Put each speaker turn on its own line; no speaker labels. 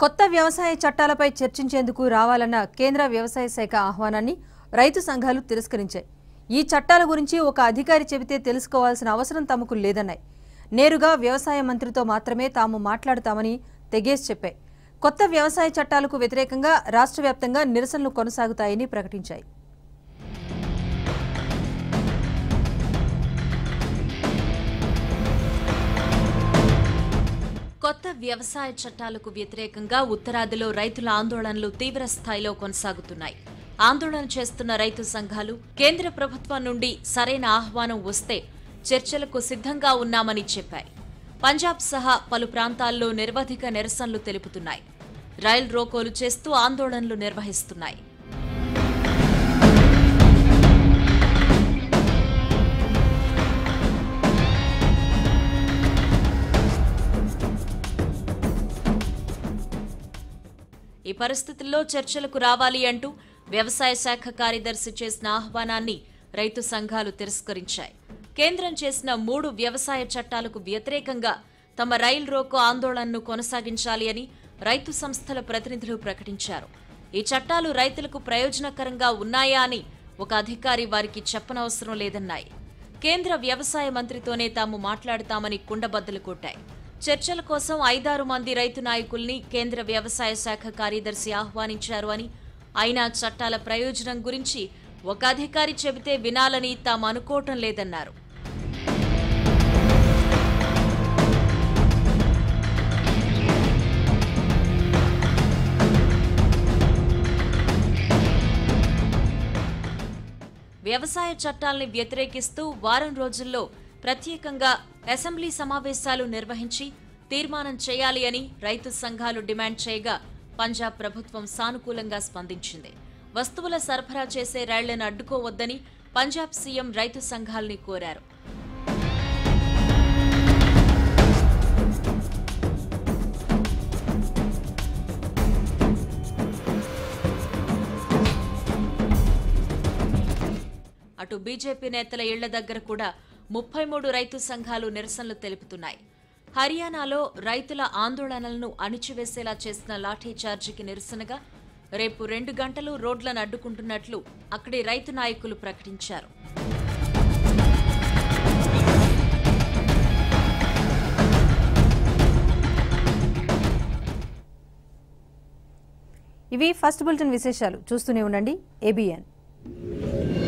కొత్త వ్యవసాయ చట్టాలపై చర్చించేందుకు రావాలన్న కేంద్ర వ్యవసాయ శాఖ ఆహ్వానాన్ని రైతు సంఘాలు తిరస్కరించాయి ఈ చట్టాల గురించి ఒక అధికారి చెబితే తెలుసుకోవాల్సిన అవసరం తమకు లేదన్నాయి నేరుగా వ్యవసాయ మంత్రితో మాత్రమే తాము మాట్లాడతామని తెగేసి చెప్పాయి కొత్త వ్యవసాయ చట్టాలకు వ్యతిరేకంగా రాష్ట్ర వ్యాప్తంగా నిరసనలు కొనసాగుతాయని ప్రకటించాయి
కొత్త వ్యవసాయ చట్టాలకు వ్యతిరేకంగా ఉత్తరాదిలో రైతుల ఆందోళనలు తీవ్ర స్థాయిలో కొనసాగుతున్నాయి ఆందోళన చేస్తున్న రైతు సంఘాలు కేంద్ర ప్రభుత్వం నుండి సరైన ఆహ్వానం వస్తే చర్చలకు సిద్ధంగా ఉన్నామని చెప్పాయి పంజాబ్ సహా పలు ప్రాంతాల్లో నిరవధిక నిరసనలు తెలుపుతున్నాయి రైలు రోకోలు చేస్తూ ఆందోళనలు నిర్వహిస్తున్నాయి ఈ పరిస్థితుల్లో చర్చలకు రావాలి అంటూ వ్యవసాయ శాఖ కార్యదర్శి చేసిన ఆహ్వానాన్ని రైతు సంఘాలు తిరస్కరించాయి కేంద్రం చేసిన మూడు వ్యవసాయ చట్టాలకు వ్యతిరేకంగా తమ రైల్ రోకో ఆందోళనను కొనసాగించాలి అని రైతు సంస్థల ప్రతినిధులు ప్రకటించారు ఈ చట్టాలు రైతులకు ప్రయోజనకరంగా ఉన్నాయా అని ఒక అధికారి వారికి చెప్పనవసరం లేదన్నాయి కేంద్ర వ్యవసాయ మంత్రితోనే తాము మాట్లాడతామని కుండబద్దలు కొట్టాయి చర్చల కోసం ఐదారు మంది రైతు నాయకుల్ని కేంద్ర వ్యవసాయ శాఖ కార్యదర్శి ఆహ్వానించారు అని అయినా చట్టాల ప్రయోజనం గురించి ఒక అధికారి చెబితే వినాలని తాము అనుకోవటం లేదన్నారు వ్యవసాయ చట్టాల్ని వ్యతిరేకిస్తూ వారం రోజుల్లో ప్రత్యేకంగా అసెంబ్లీ సమావేశాలు నిర్వహించి తీర్మానం చేయాలి అని రైతు సంఘాలు డిమాండ్ చేయగా పంజాబ్ ప్రభుత్వం సానుకూలంగా స్పందించింది వస్తువుల సరఫరా చేసే రైళ్లను అడ్డుకోవద్దని పంజాబ్ సీఎం రైతు సంఘాల్ని కోరారు అటు బీజేపీ నేతల ఇళ్ల దగ్గర కూడా ముప్పై మూడు రైతు సంఘాలు నిరసనలు తెలుపుతున్నాయి హర్యానాలో రైతుల ఆందోళనలను అణిచివేసేలా చేసిన లాఠీ చార్జీకి నిరసనగా రేపు రెండు గంటలు రోడ్లను అడ్డుకుంటున్నట్లు అక్కడి రైతు నాయకులు ప్రకటించారు
ఇవి ఫస్ట్ బులెటిన్ విశేషాలు చూస్తూనే ఉండండి ఏబిఎన్